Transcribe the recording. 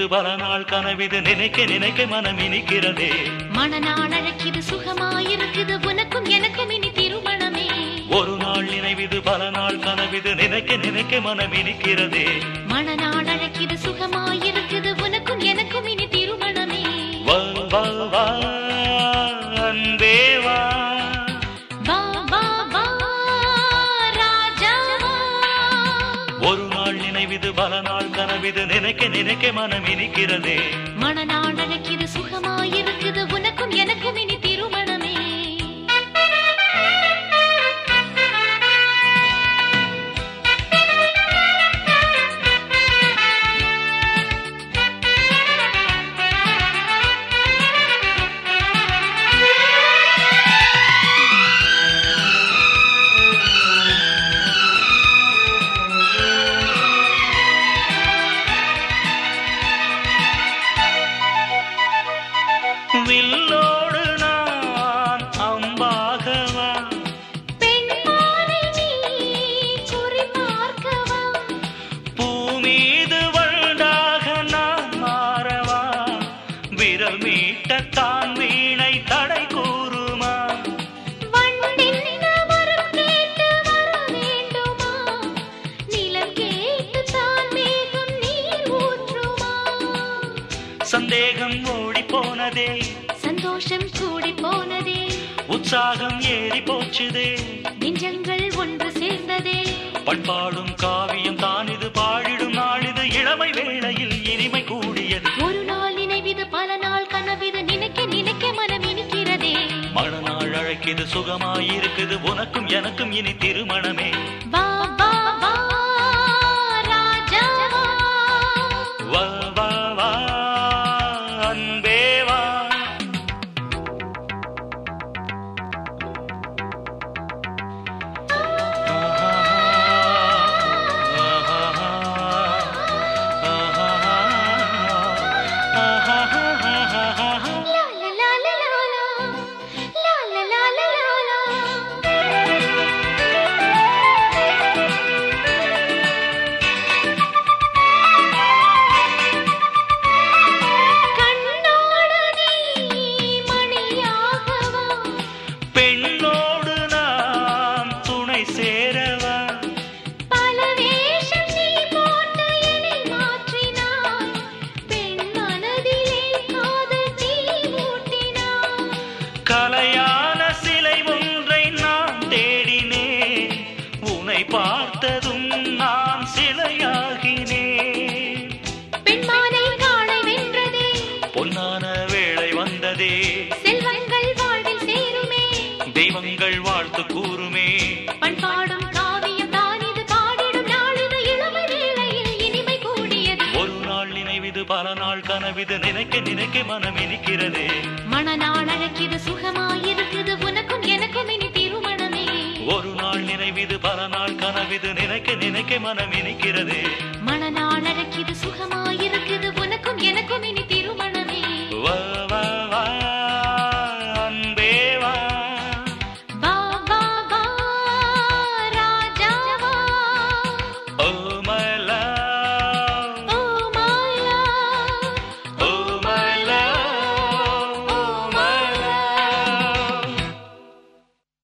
நினைவிது பல நாள் கனவிது நினைக்க நினைக்க மனம் இனிக்கிறதே மனநாள் அழைக்குது சுகமாயிருக்குது உனக்கும் எனக்கும் இனி திருமணமே ஒரு நாள் நினைவிது பல நாள் கனவிது நினைக்க நினைக்க மனம் இனிக்கிறதே மனநாள் அழைக்குது சுகமாயிருக்குது உனக்கும் எனக்கும் இனி திருமணமே வா வா வா அன்பே வா வா வா வா ராஜாவா ஒரு நாள் நினைவிது பல நாள் கனவிது நினைக்க நினைக்க மனம் இனிக்கிறதே மனநாள் அழைக்குது சுகமாயிருக்குது உனக்கும் எனக்கும் இனி திருமணமே வில்லோடு நான் அம்பாகவா பெண்மானை நீ குறிபார்க்கவா பூமீது வண்டாக நான் மாறவா விரல் மீட்டத்தான் வீணை தடை கூறுமா வண்டின்ன வரம் கேட்டு வர வேண்டுமா நிலம் கேட்டு தான் மேகம் நீர் ஊற்றுமா சந்தேகம் ஓடி போனதே சந்தோஷம் கூடி போனதே உற்சாகம் ஏறி போச்சுதே நெஞ்சங்கள் ஒன்று சேர்ந்ததே பண்பாடும் காவியம் தான் இது பாடிடும் நாளிது இளமை வேளையில் இனிமை கூடியது ஒரு நாள் நினைவிது பல நாள் கனவிது நினைக்க நினைக்க மனம் இனிக்கிறதே மணநாள் அழைக்குது சுகமாயிருக்குது உனக்கும் எனக்கும் இனி திருமணமே வா வா வா ராஜாவா வா வா வா அன்பே வா லா லா லா லா லா லா லா லா லா லா கண்ணோடு நீ மணியாகவா பெண்ணோடு நான் துணை சேரவா பல வேஷம் நீ போட்டு என்னை மாற்றினாய் பெண் மனதிலே காதல் தீ மூட்டினாய் கலையான சிலை ஒன்றை நான் தேடினேன் உன்னை பார்த்ததும் நான் சிலையாகினேன் பெண்மானை காணை வென்றதே பொன்னான வேளை வந்ததே செல்வங்கள் வாழ்வில் சேருமே தெய்வங்கள் வாழ்த்து கூறுமே பண்பாடும் காவியம் தான் இது பாடிடும் நாளிது இளமை வேளையில் இனிமை கூடியது ஒரு நாள் நினைவிது பல நாள் கனவிது நினைக்க நினைக்க மனம் இனிக்கிறதே மனநாள் அழைக்குது சுகமாயிருக்குது உனக்கும் எனக்கும் இனி திருமணமே ஒரு நாள் நினைவிது பல நாள் கனவிது நினைக்க நினைக்க மனம் இனிக்கிறதே மனநாள் அழைக்குது சுகமாயிருக்குது உனக்கும் எனக்கும் இனி